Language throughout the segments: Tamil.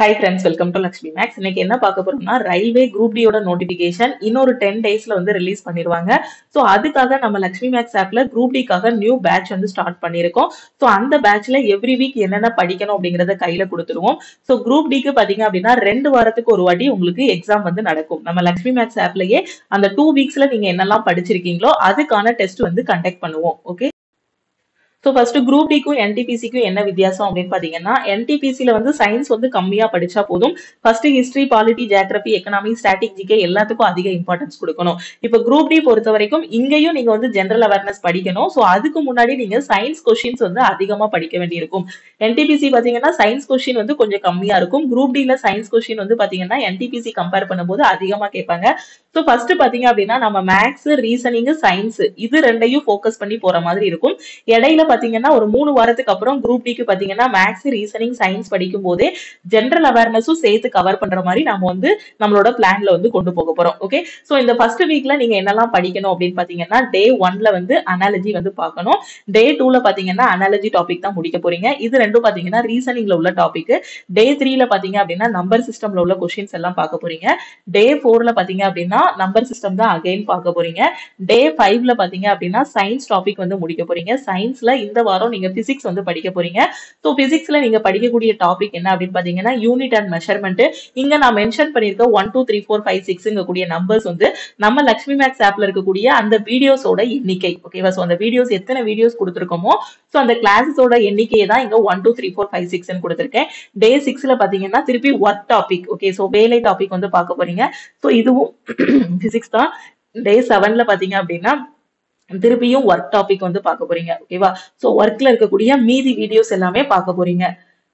high friends welcome to Lakshmi Maths இன்னைக்கு என்ன பார்க்க போறோம்னா ரயில்வே குரூப் டியோட நோட்டிபிகேஷன் இன்னொரு டென் டேஸ்ல வந்து ரிலீஸ் பண்ணிடுவாங்க ஸோ அதுக்காக நம்ம லக்ஷ்மி மேக்ஸ் ஆப்ல குரூப் டிக்காக நியூ பேட்ச் வந்து ஸ்டார்ட் பண்ணியிருக்கோம் ஸோ அந்த பேட்ச்ல எவ்ரி வீக் என்னென்ன படிக்கணும் அப்படிங்கறத கையில கொடுத்துருவோம் ஸோ குரூப் டிக்கு பாத்தீங்க அப்படின்னா ரெண்டு வாரத்துக்கு ஒரு வாட்டி உங்களுக்கு எக்ஸாம் வந்து நடக்கும் நம்ம லக்ஷ்மி மேக்ஸ் ஆப்லயே அந்த டூ வீக்ஸ்ல நீங்க என்னெல்லாம் படிச்சிருக்கீங்களோ அதுக்கான டெஸ்ட் வந்து கண்டக்ட் பண்ணுவோம் ஓகே ஸோ ஃபர்ஸ்ட் குரூப் டிக்கும் என்டிபிசிக்கும் என்ன வித்தியாசம் அப்படின்னு பாத்தீங்கன்னா என்டிபிசில வந்து சயின்ஸ் வந்து கம்மியா படிச்சா போதும் first history polity geography economy static GK எல்லாத்துக்கும் அதிக இம்பார்ட்டன்ஸ் கொடுக்கணும் இப்போ குரூப் டி பொறுத்த வரைக்கும் இங்கேயும் நீங்க வந்து ஜென்ரல் அவேர்னஸ் படிக்கணும் ஸோ அதுக்கு முன்னாடி நீங்க சயின்ஸ் கொஸ்டின்ஸ் வந்து அதிகமா படிக்க வேண்டியிருக்கும் என்டிபிசி பாத்தீங்கன்னா சயின்ஸ் கொஸ்டின் வந்து கொஞ்சம் கம்மியா இருக்கும் குரூப் டில சயின்ஸ் கொஸ்டின் வந்து பாத்தீங்கன்னா என்டிபிசி கம்பேர் பண்ணும்போது அதிகமா கேட்பாங்க ஸோ ஃபர்ஸ்ட் பாத்தீங்க அப்படின்னா நம்ம மேக்ஸ் ரீசனிங் சயின்ஸ் இது ரெண்டையும் ஃபோக்கஸ் பண்ணி போற மாதிரி இருக்கும் இடையில பாத்தீங்கன்னா ஒரு மூணு வாரத்துக்கு அப்புறம் குரூப் டிக்கு பாத்தீங்கன்னா மேக்ஸ் ரீசனிங் சயின்ஸ் படிக்கும் போதே ஜென்ரல் அவேர்னஸும் சேர்த்து கவர் பண்ற மாதிரி நாம வந்து நம்மளோட பிளான்ல வந்து கொண்டு போக போறோம் ஓகே சோ இந்த ஃபர்ஸ்ட் வீக்ல நீங்க என்னெல்லாம் படிக்கணும் அப்படின்னு பாத்தீங்கன்னா டே ஒன்ல வந்து அனாலஜி வந்து பார்க்கணும் டே டூல பாத்தீங்கன்னா அனாலஜி டாபிக் தான் முடிக்க போறீங்க இது ரெண்டும் பாத்தீங்கன்னா ரீசனிங்ல உள்ள டாபிக் டே த்ரீல பாத்தீங்க அப்படின்னா நம்பர் சிஸ்டம்ல உள்ள கொஸ்டின்ஸ் எல்லாம் பார்க்க போறீங்க டே ஃபோர்ல பாத்தீங்க அப்படின்னா நம்பர் சிஸ்டம் தான் அகைன் பார்க்க போறீங்க டே ஃபைவ்ல பாத்தீங்க அப்படின்னா சயின்ஸ் டாபிக் வந்து முடிக்க போறீங்க சயின்ஸ்ல இந்த வாரம் நீங்க பிசிக்ஸ் வந்து படிக்க போறீங்க ஸோ பிசிக்ஸ்ல நீங்க படிக்கக்கூடிய டாபிக் என்ன அப்படின்னு பாத்தீங்கன்னா யூனிட் அண்ட் மெஷர்மெண்ட் இங்க நான் மென்ஷன் பண்ணிருக்க one two three four five சிக்ஸ்ங்க கூடிய நம்பர்ஸ் வந்து நம்ம லக்ஷ்மி மேக்ஸ் ஆப்ல இருக்கக்கூடிய அந்த வீடியோஸோட எண்ணிக்கை ஓகேவா ஸோ அந்த வீடியோஸ் எத்தனை வீடியோஸ் கொடுத்துருக்கோமோ ஸோ அந்த கிளாஸஸோட எண்ணிக்கையை தான் இங்க one two three four five சிக்ஸ்னு கொடுத்துருக்கேன் டே சிக்ஸ்ல பாத்தீங்கன்னா திருப்பி ஒர்க் டாபிக் ஓகே ஸோ வேலை டாபிக் வந்து பார்க்க போறீங்க ஸோ இதுவும் பிசிக்ஸ் தான் டே செவன்ல பாத்தீங்க அப்படின்னா திருப்பியும் ஒர்க் டாபிக் வந்து பார்க்க போறீங்க ஓகேவா சோ ஒர்க்ல இருக்கக்கூடிய மீதி வீடியோஸ் எல்லாமே பார்க்க போறீங்க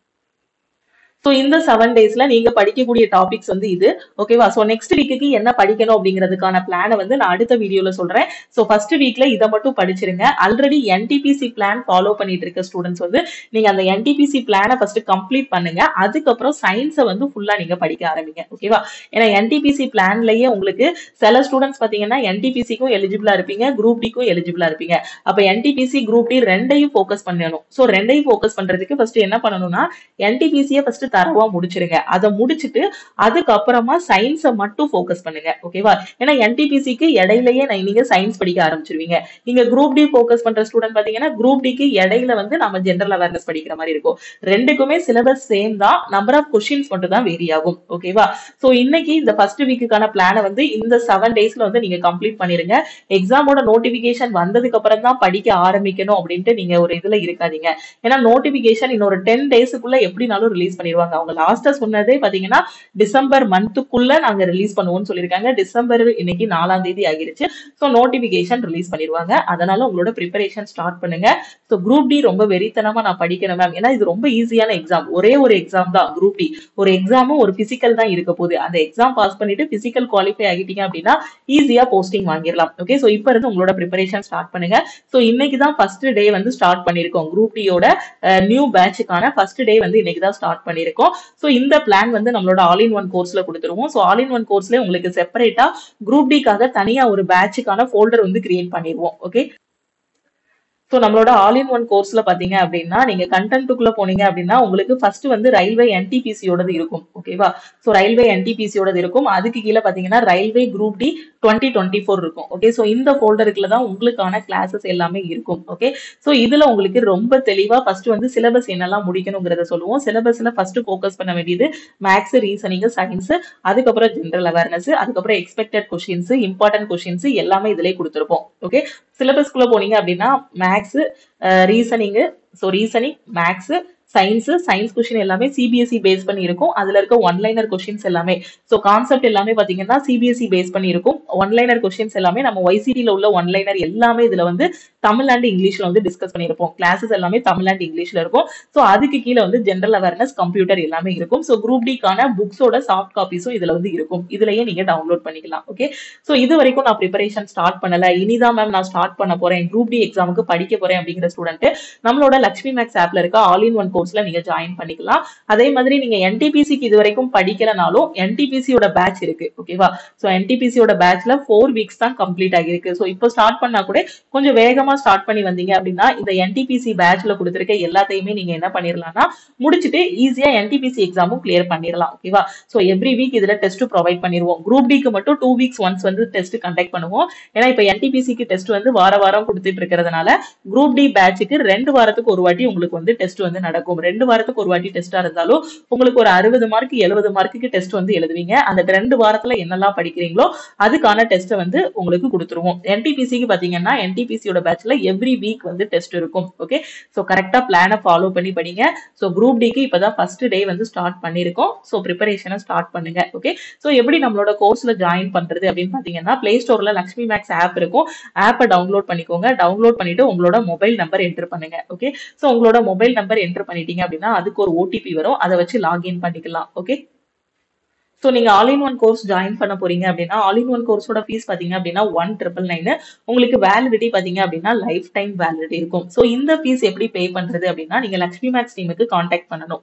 ஸோ இந்த செவன் டேஸ்ல நீங்க படிக்கக்கூடிய டாபிக்ஸ் வந்து இது ஓகேவா ஸோ நெக்ஸ்ட் வீக்குக்கு என்ன படிக்கணும் அப்படிங்கிறதுக்கான பிளானை வந்து நான் அடுத்த வீடியோல சொல்றேன் ஸோ ஃபர்ஸ்ட் வீக்ல இதை மட்டும் படிச்சிருங்க ஆல்ரெடி என்டிபிசி பிளான் ஃபாலோ பண்ணிட்டு இருக்க ஸ்டூடெண்ட்ஸ் வந்து நீங்க அந்த என்டிபிசி பிளானை ஃபர்ஸ்ட் கம்ப்ளீட் பண்ணுங்க அதுக்கப்புறம் சயின்ஸை வந்து ஃபுல்லா நீங்க படிக்க ஆரம்பிங்க ஓகேவா ஏன்னா என்டிபிசி பிளான்லயே உங்களுக்கு சில ஸ்டூடெண்ட்ஸ் பாத்தீங்கன்னா என்டிபிசிக்கும் எலிஜிபிளா இருப்பீங்க குரூப் டிக்கும் எலிஜிபிளா இருப்பீங்க அப்ப என்டிபிசி குரூப் டி ரெண்டையும் ஃபோக்கஸ் பண்ணணும் ஸோ ரெண்டையும் ஃபோக்கஸ் பண்றதுக்கு ஃபர்ஸ்ட் என்ன பண்ணணும்னா என்டிபிசியை ஃபர்ஸ்ட் தரவா முடிச்சிருங்க அதை முடிச்சுட்டு அதுக்கப்புறமா சயின்ஸை மட்டும் ஃபோக்கஸ் பண்ணுங்க ஓகேவா ஏன்னா என்டிபிசிக்கு இடையிலயே நான் நீங்க சயின்ஸ் படிக்க ஆரம்பிச்சிருவீங்க நீங்க குரூப் டி ஃபோக்கஸ் பண்ற ஸ்டூடெண்ட் பாத்தீங்கன்னா குரூப் டிக்கு இடையில வந்து நம்ம ஜென்ரல் அவேர்னஸ் படிக்கிற மாதிரி இருக்கும் ரெண்டுக்குமே சிலபஸ் சேம் தான் நம்பர் ஆஃப் கொஸ்டின்ஸ் மட்டும் தான் வேரி ஆகும் ஓகேவா சோ இன்னைக்கு இந்த ஃபர்ஸ்ட் வீக்குக்கான பிளானை வந்து இந்த செவன் டேஸ்ல வந்து நீங்க கம்ப்ளீட் பண்ணிருங்க எக்ஸாமோட நோட்டிபிகேஷன் வந்ததுக்கு அப்புறம் தான் படிக்க ஆரம்பிக்கணும் அப்படின்ட்டு நீங்க ஒரு இதுல இருக்காதீங்க ஏன்னா நோட்டிபிகேஷன் இன்னொரு டென் டேஸுக்குள்ள எப்படினாலும் ரிலீஸ் பண்ணிடுவாங்க அவங்க லாஸ்டா சொன்னதே பாத்தீங்கன்னா டிசம்பர் மந்த்துக்குள்ள நாங்க ரிலீஸ் பண்ணுவோம்னு சொல்லியிருக்காங்க டிசம்பர் இன்னைக்கு நாலாம் தேதி ஆகிருச்சு ஸோ நோட்டிபிகேஷன் ரிலீஸ் பண்ணிடுவாங்க அதனால உங்களோட ப்ரிப்பரேஷன் ஸ்டார்ட் பண்ணுங்க ஸோ குரூப் டி ரொம்ப வெறித்தனமா நான் படிக்கணும் மேம் ஏன்னா இது ரொம்ப ஈஸியான எக்ஸாம் ஒரே ஒரு எக்ஸாம் தான் குரூப் டி ஒரு எக்ஸாமும் ஒரு பிசிக்கல் தான் இருக்க போகுது அந்த எக்ஸாம் பாஸ் பண்ணிட்டு பிசிக்கல் குவாலிஃபை ஆகிட்டீங்க அப்படின்னா ஈஸியா போஸ்டிங் வாங்கிடலாம் ஓகே ஸோ இப்போ இருந்து உங்களோட ப்ரிப்பரேஷன் ஸ்டார்ட் பண்ணுங்க ஸோ இன்னைக்கு தான் ஃபர்ஸ்ட் டே வந்து ஸ்டார்ட் பண்ணிருக்கோம் குரூப் டியோட நியூ பேட்சுக்கான ஃபர்ஸ்ட் டே வந்து இன்னைக்கு தான் ஸ்டார்ட் பண்ணிருக்கோம் ஸோ இந்த பிளான் வந்து நம்மளோட ஆல் இன் ஒன் கோர்ஸ்ல கொடுத்துருவோம் ஸோ ஆல் இன் ஒன் கோர்ஸ்ல உங்களுக்கு செப்பரேட்டா குரூப் டிக்காக தனியா ஒரு பேட்சுக்கான ஃபோல்டர் வந்து கிரியேட் பண்ணிடுவோம் ஓகே ஸோ நம்மளோட ஆல் இன் ஒன் கோர்ஸ்ல பாத்தீங்க அப்படின்னா நீங்க கண்டென்ட்டுக்குள்ள போனீங்க அப்படின்னா உங்களுக்கு ஃபர்ஸ்ட் வந்து ரயில்வே என்டிபிசியோடது இருக்கும் ஓகேவா ஸோ ரயில்வே என்டிபிசியோடது இருக்கும் அதுக்கு கீழே பாத்தீங்கன்னா railway group D twenty twenty four இருக்கும் ஓகே ஸோ இந்த ஃபோல்டருக்குள்ள தான் உங்களுக்கான கிளாஸஸ் எல்லாமே இருக்கும் ஓகே ஸோ இதுல உங்களுக்கு ரொம்ப தெளிவா ஃபர்ஸ்ட் வந்து சிலபஸ் என்னெல்லாம் முடிக்கணுங்கிறத சொல்லுவோம் சிலபஸ்ல ஃபர்ஸ்ட் ஃபோக்கஸ் பண்ண வேண்டியது மேக்ஸ் ரீசனிங் சயின்ஸ் அதுக்கப்புறம் ஜென்ரல் அவேர்னஸ் அதுக்கப்புறம் எக்ஸ்பெக்டட் கொஸ்டின்ஸ் இம்பார்ட்டன்ட் கொஸ்டின்ஸ் எல்லாமே இதுலயே கொடுத்துருப்போம் ஓகே சிலபஸ்க்குள்ள போனீங்க அப்படின்னா maths reasoning so reasoning maths science science question எல்லாமே சிபிஎஸ்சி பேஸ் பண்ணி இருக்கும் அதுல இருக்க ஒன்லைனர் கொஸ்டின்ஸ் எல்லாமே ஸோ கான்செப்ட் எல்லாமே பாத்தீங்கன்னா சிபிஎஸ்சி பேஸ் பண்ணி இருக்கும் ஒன்லைனர் கொஸ்டின்ஸ் எல்லாமே நம்ம ஒய்சிடியில் உள்ள ஒன்லைனர் எல்லாமே இதுல வந்து தமிழ் அண்ட் இங்கிலீஷ்ல வந்து டிஸ்கஸ் பண்ணியிருப்போம் கிளாஸஸ் எல்லாமே தமிழ் அண்ட் இங்கிலீஷ்ல இருக்கும் ஸோ அதுக்கு கீழே வந்து ஜென்ரல் அவேர்னஸ் கம்ப்யூட்டர் எல்லாமே இருக்கும் ஸோ குரூப் டிக்கான புக்ஸோட சாஃப்ட் காப்பீஸும் இதுல வந்து இருக்கும் இதுலயே நீங்க டவுன்லோட் பண்ணிக்கலாம் ஓகே ஸோ இது வரைக்கும் நான் ப்ரிப்பரேஷன் ஸ்டார்ட் பண்ணல இனிதான் மேம் நான் ஸ்டார்ட் பண்ண போறேன் குரூப் டி எக்ஸாமுக்கு படிக்க போறேன் அப்படிங்கிற ஸ்டூடெண்ட் நம்மளோட லக்ஷ்மி மேக்ஸ் ஆப்ல இருக்க ஆல் இன் ஒன் கோர்ஸ்ல நீங்க ஜாயின் பண்ணிக்கலாம் அதே மாதிரி நீங்க என்டிபிசிக்கு இது வரைக்கும் படிக்கலனாலும் என்டிபிசியோட பேட்ச் இருக்கு ஓகேவா ஸோ என்டிபிசியோட பேட்ச்ல ஃபோர் வீக்ஸ் தான் கம்ப்ளீட் ஆகிருக்கு ஸோ இப்போ ஸ்டார்ட் பண்ணா கூட கொஞ்சம் வேகமா ஸ்டார்ட் பண்ணி வந்தீங்க அப்படின்னா இந்த என்டிபிசி பேட்ச்ல கொடுத்துருக்க எல்லாத்தையுமே நீங்க என்ன பண்ணிடலாம்னா முடிச்சுட்டு ஈஸியா என்டிபிசி எக்ஸாமும் கிளியர் பண்ணிடலாம் ஓகேவா ஸோ எவ்ரி வீக் இதுல டெஸ்ட் ப்ரொவைட் பண்ணிடுவோம் குரூப் டிக்கு மட்டும் டூ வீக்ஸ் ஒன்ஸ் வந்து டெஸ்ட் கண்டக்ட் பண்ணுவோம் ஏன்னா இப்போ என்டிபிசிக்கு டெஸ்ட் வந்து வார வாரம் கொடுத்துட்டு இருக்கிறதுனால குரூப் டி பேட்சுக்கு ரெண்டு வாரத்துக்கு ஒரு வாட்டி உங்களுக்கு வந்து டெஸ்ட் வந்து நடக்கும் ரெண்டு வாரத்துக்கு ஒரு வாட்டி டெஸ்டா இருந்தாலும் உங்களுக்கு ஒரு அறுபது மார்க் எழுபது மார்க்குக்கு டெஸ்ட் வந்து எழுதுவீங்க அந்த ரெண்டு வாரத்துல என்னெல்லாம் படிக்கிறீங்களோ அதுக்கான டெஸ்ட்டை வந்து உங்களுக்கு கொடுத்துருவோம் என்டிபிசிக்கு பாத்தீங்கன்னா என்டிபிசியோட பேட்ச்ல எவ்ரி வீக் வந்து டெஸ்ட் இருக்கும் ஓகே ஸோ கரெக்டா பிளானை ஃபாலோ பண்ணி படிங்க ஸோ குரூப் டிக்கு இப்பதான் ஃபர்ஸ்ட் டே வந்து ஸ்டார்ட் பண்ணிருக்கோம் ஸோ ப்ரிப்பரேஷனை ஸ்டார்ட் பண்ணுங்க ஓகே ஸோ எப்படி நம்மளோட கோர்ஸ்ல ஜாயின் பண்றது அப்படின்னு பாத்தீங்கன்னா பிளே ஸ்டோர்ல லக்ஷ்மி மேக்ஸ் ஆப் இருக்கும் ஆப்பை டவுன்லோட் பண்ணிக்கோங்க டவுன்லோட் பண்ணிட்டு உங்களோட மொபைல் நம்பர் என்டர் பண்ணுங்க ஓகே ஸோ உங்களோட மொபைல் நம்பர் என்டர் பண்ணிட்டீங்க அப்படின்னா அதுக்கு ஒரு ஓடிபி வரும் அதை வச்சு லாகின் பண்ணிக்கலாம் ஓகே ஸோ நீங்க all in one course join பண்ண போறீங்க அப்படின்னா ஆல் இன் ஒன் கோர்ஸோட ஃபீஸ் பாத்தீங்க அப்படின்னா ஒன் ட்ரிபிள் நைன் உங்களுக்கு வேலிடிட்டி பாத்தீங்க அப்படின்னா லைஃப் டைம் வேலிடிட்டி இருக்கும் ஸோ இந்த ஃபீஸ் எப்படி பே பண்றது அப்படின்னா நீங்க லக்ஷ்மி மேக்ஸ் டீமுக்கு காண்டாக்ட் பண்ணணும்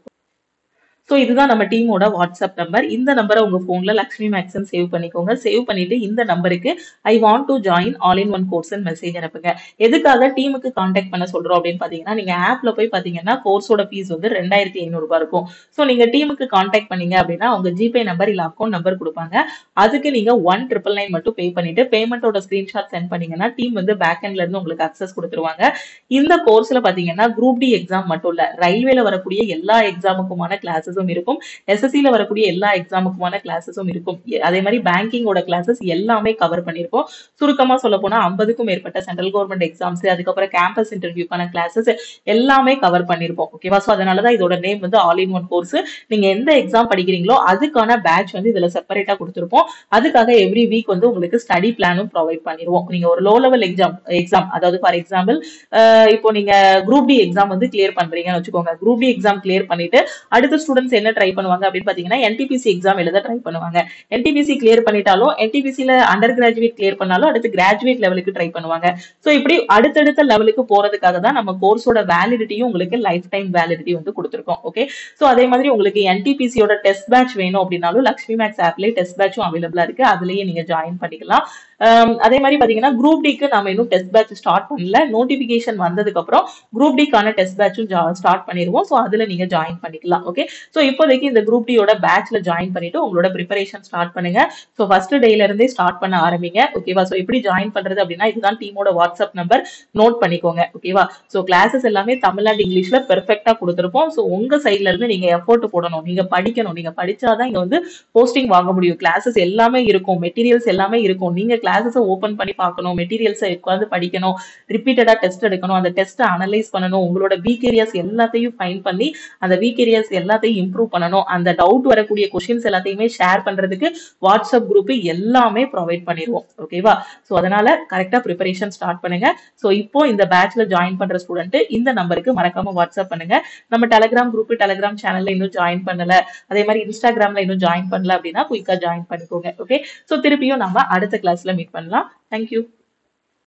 ஸோ இதுதான் நம்ம டீமோட வாட்ஸ்அப் நம்பர் இந்த நம்பரை உங்க போன்ல லக்ஷ்மி மேக்ஸன் சேவ் பண்ணிக்கோங்க சேவ் பண்ணிட்டு இந்த நம்பருக்கு I want to join all in one course message அனுப்புங்க எதுக்காக டீமுக்கு காண்டாக்ட் பண்ண சொல்றோம் அப்படின்னு பாத்தீங்கன்னா நீங்க ஆப்ல போய் பாத்தீங்கன்னா கோர்ஸோட ஃபீஸ் வந்து ரெண்டாயிரத்தி ஐநூறு ரூபாய் இருக்கும் ஸோ நீங்க டீமுக்கு காண்டாக்ட் பண்ணீங்க அப்படின்னா உங்க ஜிபே நம்பர் இல்ல அக்கௌண்ட் நம்பர் கொடுப்பாங்க அதுக்கு நீங்க ஒன் ட்ரிபிள் நைன் மட்டும் பே பண்ணிட்டு பேமெண்ட்டோட ஸ்கிரீன்ஷாட் சென்ட் பண்ணீங்கன்னா டீம் வந்து பேக் எண்ட்ல இருந்து உங்களுக்கு அக்சஸ் கொடுத்துருவாங்க இந்த கோர்ஸ்ல பாத்தீங்கன்னா குரூப் டி எக்ஸாம் மட்டும் இல்ல ரயில்வேல வரக்கூடிய எல்லா எக்ஸாமுக்குமான கிளாஸஸும் இருக்கும் எஸ்எஸ்சில வரக்கூடிய எல்லா எக்ஸாமுக்குமான கிளாஸஸும் இருக்கும் எ- அதே மாதிரி பேங்கிங்கோட கிளாஸஸ் எல்லாமே கவர் பண்ணிருக்கோம் சுருக்கமா சொல்ல போனா ஐம்பதுக்கும் மேற்பட்ட சென்ட்ரல் கவர்மெண்ட் எக்ஸாம்ஸ் அதுக்கப்புறம் கேம்பஸ் இன்டர்வியூக்கான கிளாஸஸ் எல்லாமே கவர் பண்ணிருப்போம் ஓகேவா சோ அதனாலதான் இதோட நேம் வந்து ஆல் இன் ஒன் கோர்ஸ் நீங்க எந்த எக்ஸாம் படிக்கிறீங்களோ அதுக்கான பேட்ச் வந்து இதுல செப்பரேட்டா கொடுத்துருப்போம் அதுக்காக எவ்ரி வீக் வந்து உங்களுக்கு ஸ்டடி பிளானும் ப்ரொவைட் பண்ணிடுவோம் நீங்க ஒரு லோ லெவல் எக்ஸாம் எக்ஸாம் அதாவது ஃபார் எக்ஸாம்பிள் இப்போ நீங்க குரூப் டி எக்ஸாம் வந்து கிளியர் பண்றீங்கன்னு வச்சுக்கோங்க குரூப் டி எக்ஸாம் கிளியர் பண்ணிட்டு அடுத்த ஸ்டூடெண்ட்ஸ் என்ன ட்ரை பண்ணுவாங்க அப்படின்னு பாத்தீங்கன்னா என்டிபிசி எக்ஸாம் எழுத ட்ரை பண்ணுவாங்க என்டிபிசி கிளியர் பண்ணிட்டாலும் என்டிபிசில அண்டர் கிராஜுவேட் கிளியர் பண்ணாலும் அடுத்து கிராஜுவேட் லெவலுக்கு ட்ரை பண்ணுவாங்க சோ இப்படி அடுத்தடுத்த லெவலுக்கு போறதுக்காக தான் நம்ம கோர்ஸோட வேலிடிட்டியும் உங்களுக்கு லைஃப் டைம் வேலிடிட்டி வந்து கொடுத்துருக்கோம் ஓகே சோ அதே மாதிரி உங்களுக்கு என்டிபிசியோட டெஸ்ட் பேட்ச் வேணும் அப்படின்னாலும் லக்ஷ்மி மேக்ஸ் ஆப்லயே டெஸ்ட் பேட்சும் அவைலபிளா இருக்கு அதுலயே நீங்க ஜாயின் பண்ணிக்கலாம் ஆம், அதே மாதிரி பாத்தீங்கன்னா குரூப் டிக்கு நாம இன்னும் டெஸ்ட் பேட்ச் ஸ்டார்ட் பண்ணல நோட்டிபிகேஷன் வந்ததுக்கு அப்புறம் குரூப் டிக்கான டெஸ்ட் பேட்சும் ஸ்டார்ட் பண்ணிடுவோம் சோ அதுல நீங்க ஜாயின் பண்ணிக்கலாம் ஓகே சோ இப்போதைக்கு இந்த குரூப் டியோட பேட்ச்ல ஜாயின் பண்ணிட்டு உங்களோட ப்ரிப்பரேஷன் ஸ்டார்ட் பண்ணுங்க சோ ஃபர்ஸ்ட் டேல இருந்தே ஸ்டார்ட் பண்ண ஆரம்பிங்க ஓகேவா சோ எப்படி ஜாயின் பண்றது அப்படின்னா இதுதான் டீமோட வாட்ஸ்அப் நம்பர் நோட் பண்ணிக்கோங்க ஓகேவா சோ கிளாஸஸ் எல்லாமே தமிழ் அண்ட் இங்கிலீஷ்ல பெர்ஃபெக்ட்டா கொடுத்துருப்போம் சோ உங்க சைட்ல இருந்து நீங்க எஃபோர்ட் போடணும் நீங்க படிக்கணும் நீங்க படிச்சாதான் இங்க வந்து போஸ்டிங் வாங்க முடியும் கிளாஸஸ் எல்லாமே இருக்கும் மெட்டீரியல்ஸ் எல்லாமே இருக்கும் நீங்க கிளாஸஸ் ஓபன் பண்ணி பார்க்கணும் மெட்டீரியல்ஸை உட்காந்து படிக்கணும் ரிப்பீட்டடா டெஸ்ட் எடுக்கணும் அந்த டெஸ்ட்டை அனலைஸ் பண்ணணும் உங்களோட வீக் ஏரியாஸ் எல்லாத்தையும் ஃபைன் பண்ணி அந்த வீக் ஏரியாஸ் எல்லாத்தையும் இம்ப்ரூவ் பண்ணணும் அந்த டவுட் வரக்கூடிய கொஷின்ஸ் எல்லாத்தையுமே ஷேர் பண்றதுக்கு வாட்ஸ்அப் குரூப் எல்லாமே ப்ரொவைட் பண்ணிடுவோம் ஓகேவா ஸோ அதனால கரெக்டா ப்ரிப்பரேஷன் ஸ்டார்ட் பண்ணுங்க ஸோ இப்போ இந்த பேட்ச்ல ஜாயின் பண்ற ஸ்டூடெண்ட் இந்த நம்பருக்கு மறக்காம வாட்ஸ்அப் பண்ணுங்க நம்ம டெலகிராம் குரூப் டெலகிராம் சேனல்ல இன்னும் ஜாயின் பண்ணல அதே மாதிரி இன்ஸ்டாகிராம்ல இன்னும் ஜாயின் பண்ணல அப்படின்னா குயிக்கா ஜாயின் பண்ணிக்கோங்க ஓகே ஸோ திருப்பியும் நம்ம அடுத்த கிளாஸ்ல மீட் பண்ணலாம் தேங்க்யூ